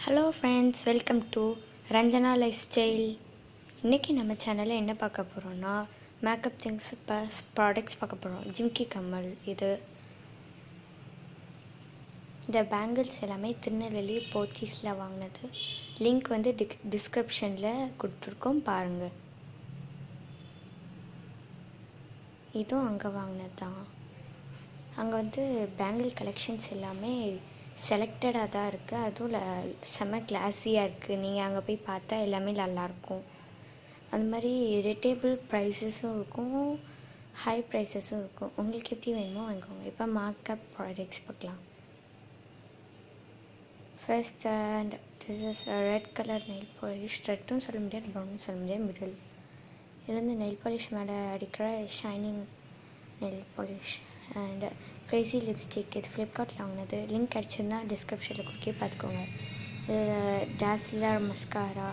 hello friends welcome to Ranjana lifestyle இன்றைக்கி நம்ம சேனலில் என்ன பார்க்க போகிறோன்னா மேக்கப் திங்ஸ் ப்ளஸ் ப்ராடக்ட்ஸ் பார்க்க போகிறோம் ஜிம்கி கம்மல் இது இந்த பேங்கிள்ஸ் எல்லாமே திருநெல்வேலி போத்தீஸில் வாங்கினது லிங்க் வந்து டிக் டிஸ்கிரிப்ஷனில் கொடுத்துருக்கோம் பாருங்கள் இதுவும் அங்கே வாங்கினது தான் அங்கே வந்து பேங்கிள் கலெக்ஷன்ஸ் எல்லாமே செலக்டடாக தான் இருக்குது அதுவும் ல- செம கிளாஸியாக இருக்குது நீங்கள் அங்கே போய் பார்த்தா எல்லாமே நல்லாயிருக்கும் அந்த மாதிரி ரிட்டேபிள் ப்ரைஸஸும் இருக்கும் ஹை ப்ரைஸஸும் இருக்கும் உங்களுக்கு எப்படி வேணுமோ வாங்கிக்கோங்க இப்போ மேக்கப் ப்ராடக்ட்ஸ் பார்க்கலாம் first and this is red colour nail polish ரெட்டும் சொல்ல முடியாது ப்ரௌனும் சொல்ல முடியாது மிடில் இது வந்து நெயில் பாலிஷ் மேலே அடிக்கிற shining nail polish and crazy lipstick இது ஃப்ளிப்கார்ட்டில் வாங்கினது லிங்க் கிடச்சிருந்தா டிஸ்கிரிப்ஷனில் கொடுக்கே பார்த்துக்கோங்க இது டேஸ்லர் மஸ்காரா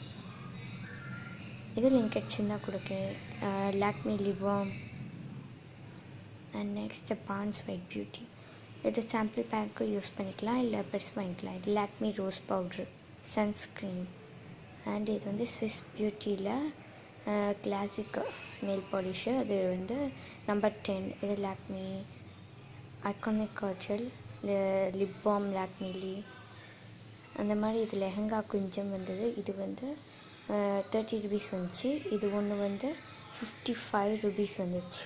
இது லிங்க் கிடச்சிருந்தா கொடுக்க Lakme lip balm and next Pond's white beauty இது சாம்பிள் பேக்கும் யூஸ் பண்ணிக்கலாம் இல்லை பெருசு வாங்கிக்கலாம் இது Lakme rose powder sunscreen and இது வந்து ஸ்விஸ் பியூட்டியில் கிளாசிக் நெயில் பாலிஷு அது வந்து நம்பர் டென் இது லாக்மி ஐகானிக் காய்ச்சல் லிப் பாம் லாக்மிலி அந்த மாதிரி இது லெஹங்கா குஞ்சம் வந்தது இது வந்து தேர்ட்டி ருபீஸ் வந்துச்சு இது ஒன்று வந்து ஃபிஃப்டி ஃபைவ் ருபீஸ் வந்துச்சு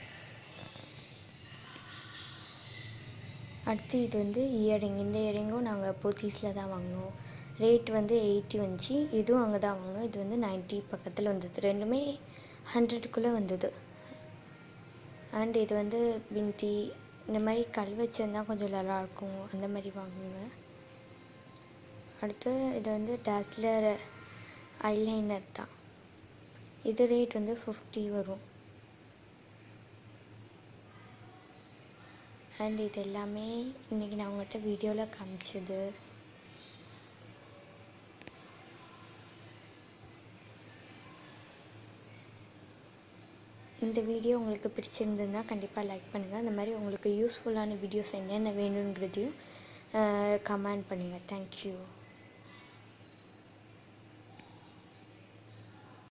அடுத்து இது வந்து இயரிங் இந்த இயரிங்கும் நாங்கள் போத்தீஸில் தான் வாங்கினோம் ரேட் வந்து எயிட்டி வந்துச்சு இதுவும் அங்கே தான் வாங்கினோம் இது வந்து 90 பக்கத்தில் வந்தது ரெண்டுமே ஹண்ட்ரடுக்குள்ளே வந்தது அண்ட் இது வந்து பிந்தி இந்த மாதிரி கல் வச்சிருந்தா கொஞ்சம் நல்லாயிருக்கும் அந்த மாதிரி வாங்குங்க அடுத்து இது வந்து டேஸ்லர் ஐலைனர் தான் இது ரேட் வந்து ஃபிஃப்டி வரும் அண்ட் இது எல்லாமே இன்றைக்கி நான் உங்கள்கிட்ட வீடியோவில் காமிச்சது இந்த வீடியோ உங்களுக்கு பிடிச்சிருந்ததுன்னா கண்டிப்பாக லைக் பண்ணுங்கள் அந்த மாதிரி உங்களுக்கு யூஸ்ஃபுல்லான வீடியோஸ் என்னென்ன வேணுங்கிறதையும் கமெண்ட் பண்ணுங்கள் தேங்க்யூ